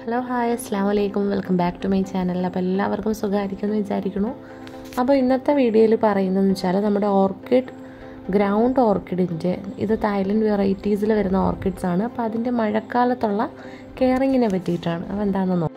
hello hi അസ്സാം വലൈക്കും welcome back to my channel അപ്പോൾ എല്ലാവർക്കും സുഖമായിരിക്കുമെന്ന് വിചാരിക്കുന്നു അപ്പോൾ ഇന്നത്തെ വീഡിയോയിൽ പറയുന്നതെന്ന് വെച്ചാൽ നമ്മുടെ ഓർക്കിഡ് ഗ്രൗണ്ട് ഓർക്കിഡിൻ്റെ ഇത് തായ്ലൻഡ് വെറൈറ്റീസിൽ വരുന്ന ഓർക്കിഡ്സ് ആണ് അപ്പോൾ അതിൻ്റെ മഴക്കാലത്തുള്ള കെയറിങ്ങിനെ പറ്റിയിട്ടാണ് അപ്പോൾ എന്താണെന്ന് നോക്കാം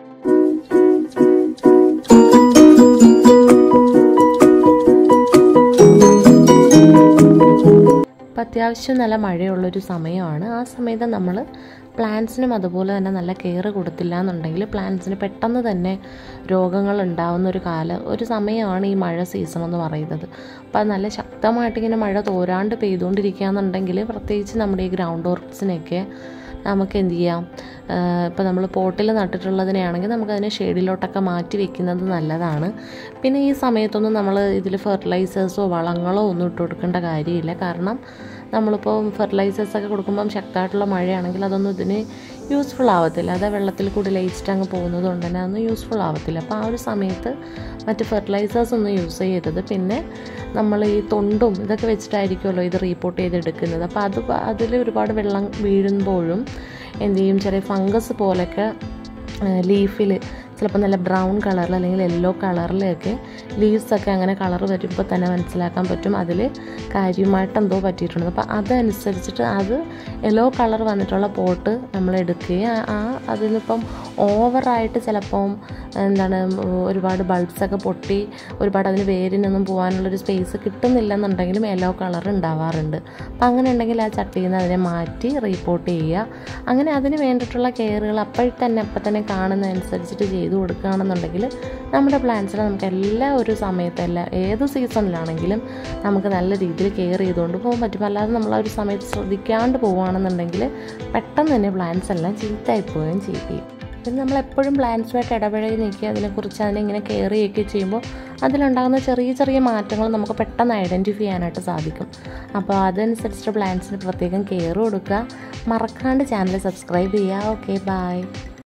ഇപ്പം അത്യാവശ്യം നല്ല മഴയുള്ളൊരു സമയമാണ് ആ സമയത്ത് നമ്മൾ പ്ലാന്റ്സിനും അതുപോലെ തന്നെ നല്ല കെയർ കൊടുത്തില്ല എന്നുണ്ടെങ്കിൽ പ്ലാന്റ്സിന് പെട്ടെന്ന് തന്നെ രോഗങ്ങൾ ഉണ്ടാവുന്ന ഒരു കാലം ഒരു സമയമാണ് ഈ മഴ സീസൺ എന്ന് പറയുന്നത് അപ്പോൾ അത് നല്ല ശക്തമായിട്ട് ഇങ്ങനെ മഴ തോരാണ്ട് പെയ്തുകൊണ്ടിരിക്കുകയെന്നുണ്ടെങ്കിൽ പ്രത്യേകിച്ച് നമ്മുടെ ഈ ഗ്രൗണ്ട് വർക്ക്സിനെയൊക്കെ നമുക്ക് എന്ത് ചെയ്യാം ഇപ്പോൾ നമ്മൾ പോട്ടിൽ നട്ടിട്ടുള്ളതിനെയാണെങ്കിൽ നമുക്കതിനെ ഷെയ്ഡിലോട്ടൊക്കെ മാറ്റി വെക്കുന്നത് നല്ലതാണ് പിന്നെ ഈ സമയത്തൊന്നും നമ്മൾ ഇതിൽ ഫെർട്ടിലൈസേഴ്സോ വളങ്ങളോ ഒന്നും ഇട്ട് കൊടുക്കേണ്ട കാര്യമില്ല കാരണം നമ്മളിപ്പോൾ ഫെർട്ടിലൈസേഴ്സൊക്കെ കൊടുക്കുമ്പം ശക്തമായിട്ടുള്ള മഴയാണെങ്കിൽ അതൊന്നും ഇതിന് യൂസ്ഫുൾ ആവത്തില്ല അത് വെള്ളത്തിൽ കൂടി ലയിച്ചിട്ട് അങ്ങ് പോകുന്നത് കൊണ്ട് തന്നെ അതൊന്നും യൂസ്ഫുൾ ആവത്തില്ല അപ്പോൾ ആ ഒരു സമയത്ത് മറ്റ് ഫെർട്ടിലൈസേഴ്സ് ഒന്നും യൂസ് ചെയ്യരുത് പിന്നെ നമ്മൾ ഈ തൊണ്ടും ഇതൊക്കെ വെച്ചിട്ടായിരിക്കുമല്ലോ ഇത് റീപ്പോർട്ട് ചെയ്തെടുക്കുന്നത് അപ്പോൾ അത് അതിൽ ഒരുപാട് വെള്ളം വീഴുമ്പോഴും എന്ത് ചെയ്യും ചെറിയ ഫംഗസ് പോലൊക്കെ ലീഫിൽ ചിലപ്പോൾ നല്ല ബ്രൗൺ കളറിൽ അല്ലെങ്കിൽ യെല്ലോ കളറിലൊക്കെ ലീവ്സൊക്കെ അങ്ങനെ കളർ വരുമ്പോൾ തന്നെ മനസ്സിലാക്കാൻ പറ്റും അതിൽ കാര്യമായിട്ട് എന്തോ പറ്റിയിട്ടുണ്ട് അപ്പോൾ അതനുസരിച്ചിട്ട് അത് യെല്ലോ കളർ വന്നിട്ടുള്ള പോട്ട് നമ്മൾ എടുക്കുകയും ആ അതിനിപ്പം ഓവറായിട്ട് ചിലപ്പം എന്താണ് ഒരുപാട് ബൾബ്സൊക്കെ പൊട്ടി ഒരുപാട് അതിന് വേരിനൊന്നും പോകാനുള്ളൊരു സ്പേസ് കിട്ടുന്നില്ലെന്നുണ്ടെങ്കിലും യെല്ലോ കളർ ഉണ്ടാവാറുണ്ട് അപ്പം അങ്ങനെ ഉണ്ടെങ്കിൽ ആ ചട്ടിയിൽ നിന്ന് അതിനെ മാറ്റി റീപ്പോർട്ട് ചെയ്യുക അങ്ങനെ അതിന് വേണ്ടിയിട്ടുള്ള കെയറുകൾ അപ്പോൾ തന്നെ അപ്പം തന്നെ കാണുന്നതനുസരിച്ചിട്ട് ചെയ്തു കൊടുക്കുകയാണെന്നുണ്ടെങ്കിൽ നമ്മുടെ പ്ലാന്റ്സിനെ നമുക്ക് എല്ലാ ഒരു സമയത്ത് എല്ലാ ഏത് സീസണിലാണെങ്കിലും നമുക്ക് നല്ല രീതിയിൽ കെയർ ചെയ്തുകൊണ്ട് പോകാൻ പറ്റും അല്ലാതെ നമ്മൾ ആ ഒരു സമയത്ത് ശ്രദ്ധിക്കാണ്ട് പോവുകയാണെന്നുണ്ടെങ്കിൽ പെട്ടെന്ന് തന്നെ പ്ലാന്റ്സ് എല്ലാം ചീത്തയായി പോവുകയും ചെയ്യും പിന്നെ നമ്മൾ എപ്പോഴും പ്ലാന്റ്സുമായിട്ട് ഇടപഴകി നിൽക്കുക അതിനെക്കുറിച്ച് അതിനെ ഇങ്ങനെ കെയർ ചെയ്യുകയൊക്കെ ചെയ്യുമ്പോൾ അതിലുണ്ടാകുന്ന ചെറിയ ചെറിയ മാറ്റങ്ങൾ നമുക്ക് പെട്ടെന്ന് ഐഡൻറ്റിഫൈ ചെയ്യാനായിട്ട് സാധിക്കും അപ്പോൾ അതനുസരിച്ചിട്ട് പ്ലാന്റ്സിന് പ്രത്യേകം കെയർ കൊടുക്കുക മറക്കാണ്ട് ചാനൽ സബ്സ്ക്രൈബ് ചെയ്യുക ഓക്കെ ബൈ